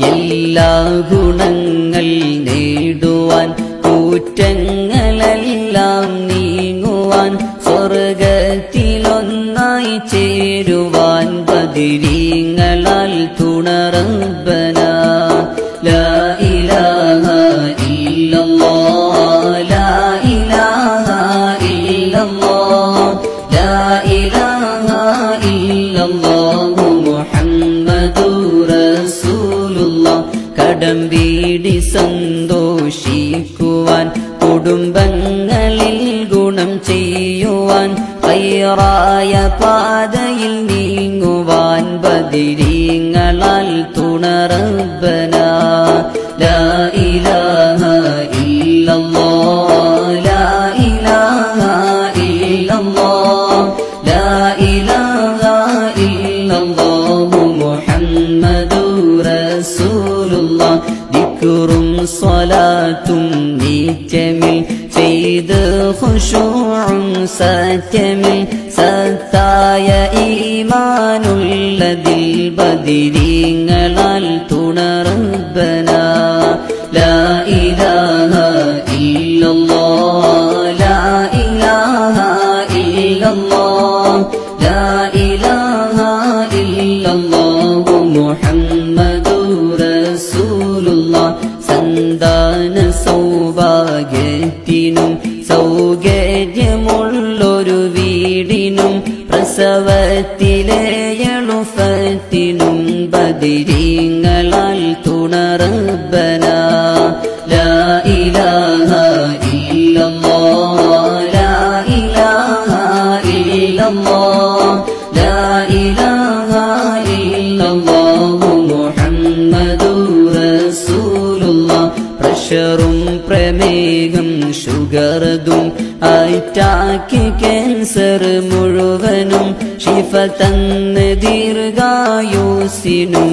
എല്ലാ ഗുണങ്ങൾ നേടുവാൻ കൂറ്റങ്ങളെല്ലാം നീങ്ങുവാൻ സ്വർഗത്തിലൊന്നായി ചേരുവാൻ ബദിരീങ്ങളാൽ തുണറബന ലാ ഇലാഹ ഇല്ലല്ലാഹ് ലാ ഇലാഹ ഇല്ലല്ലാഹ് ലാ ഇലാഹ ഇല്ലല്ലാഹു മുഹമ്മദുർ റസൂലുള്ളാഹ് കടം വീടി സന്തോഷിക്കുവാൻ കുടുംബങ്ങളിൽ ഗുണം ചെയ്യുവാൻ ഹൈറായ പാതയിൽ നീങ്ങുവാൻ ബദിരീങ്ങളാൽ തുണറബന ലാ ഇലാഹ ഇല്ലല്ലാഹ് ലാ ഇലാഹ ഇല്ലല്ലാഹ് ലാ ഇലാഹ ഇല്ലല്ലാഹു മുഹമ്മദുർ റസൂലുള്ളാഹ് ദിക്റും സ്വലാത്തും നീറ്റമിൽ ചെയ്ത് ഖുശൂഉം സത്യമിൽ സത്തായ ഈമാനുള്ളതിൽ ബദിരീങ്ങളാൽ തുണറബന ലാ ഇലാഹ ഇല്ലല്ലാഹ് ലാ ഇലാഹ ഇല്ലല്ലാഹ് ലാ ഇലാഹ ഇല്ലല്ലാഹു മുഹമ്മദുർ റസൂലുള്ളാഹ് സന്താന സൗഭാഗ്യത്തിനും സൗകര്യമുള്ളൊരു വീടിനും പ്രസവത്തിലെ എളുപ്പത്തിനും ബദിരീങ്ങളാൽ തുണറബന ലാ ഇലാഹ ഇല്ലല്ലാഹ് ലാ ഇലാഹ ഇല്ലല്ലാഹ് ലാ ഇലാഹ ഇല്ലല്ലാഹു മുഹമ്മദുർ റസൂലുള്ളാഹ് പ്രഷറും പ്രമേഹം ഷുഗർതും അറ്റാക്ക് ക്യാൻസർ മുഴുവനും ശിഫ തന്ന് ദീർഘായുസിനും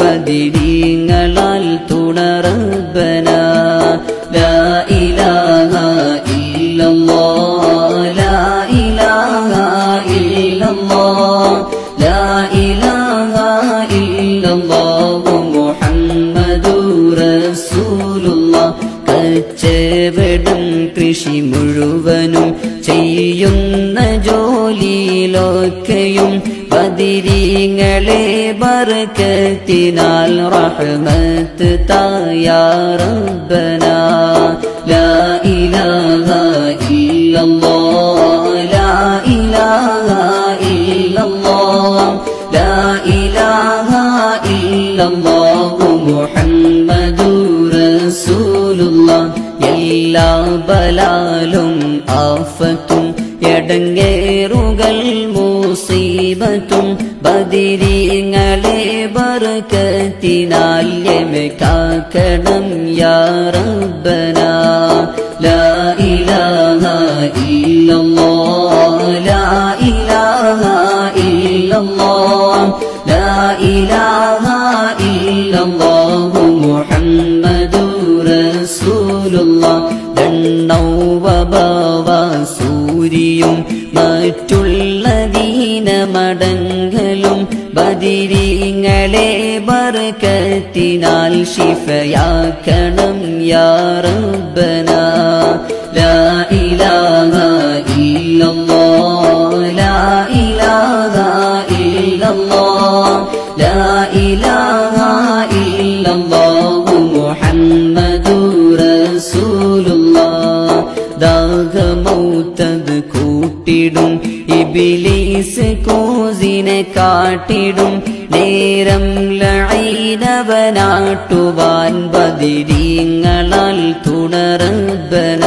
ബദിരീങ്ങളാൽ തുണറബന ലാ ഇലാഹ ഇല്ലല്ലാഹ് ലാ ഇലാഹ ഇല്ലല്ലാഹ് ലാ ഇലാഹ ഇല്ലല്ലാഹു മുഹമ്മദുർ റസൂലുള്ളാഹ് കച്ചവടം കൃഷി മുഴുവനും ചെയ്യുന്ന ജോലിയിലൊക്കെയും ബദിരീങ്ങളെ ബർക്കത്തിനാൽ റഹ്മത്ത് തായാറബന ലാ ഇലാഹ ഇല്ലല്ലാഹ് ലാ ഇലാഹ ഇല്ലല്ലാഹ് ലാ ഇലാഹ ഇല്ലല്ലാഹു മുഹമ്മദുർ റസൂലുള്ളാഹ് എല്ലാ ബലാലും ആഫത്തും എടങ്ങേറുകൾ മുസീബത്തും ബദിരീങ്ങളെ ബർക്കത്തിനാൽ കാക്കണം യാ റബ്ബന ലാ ഇലാഹ ഇല്ലല്ലാഹ് ലാ ഇലാഹ ഇല്ലല്ലാഹ് ലാ ഇലാഹ ഇല്ലല്ലാഹു മുഹമ്മദുർ റസൂലുള്ളാഹ് ദണ്ണൗവബവ സൂരിയും മറ്റുള്ള ദീനമടങ്ങലും ബദിരീങ്ങളെ ബർക്കത്തിനാൽ ശിഫയാക്കണം യാ റബ്ബന ലാ ഇലാഹ ഇല്ലല്ലാഹ് ലാ ഇലാഹ ഇല്ലല്ലാഹ് ലാ ഇലാഹ ഇല്ലല്ലാഹു മുഹമ്മദുർ റസൂലുള്ളാഹ് ദാഹമൗത്തത് കൂട്ടിടും ഇബിലീസ് കോസിനെ കാട്ടിടും നേരം ലൈനവനാട്ടുവാൻ ബദിരീങ്ങളാൽ തുണറബന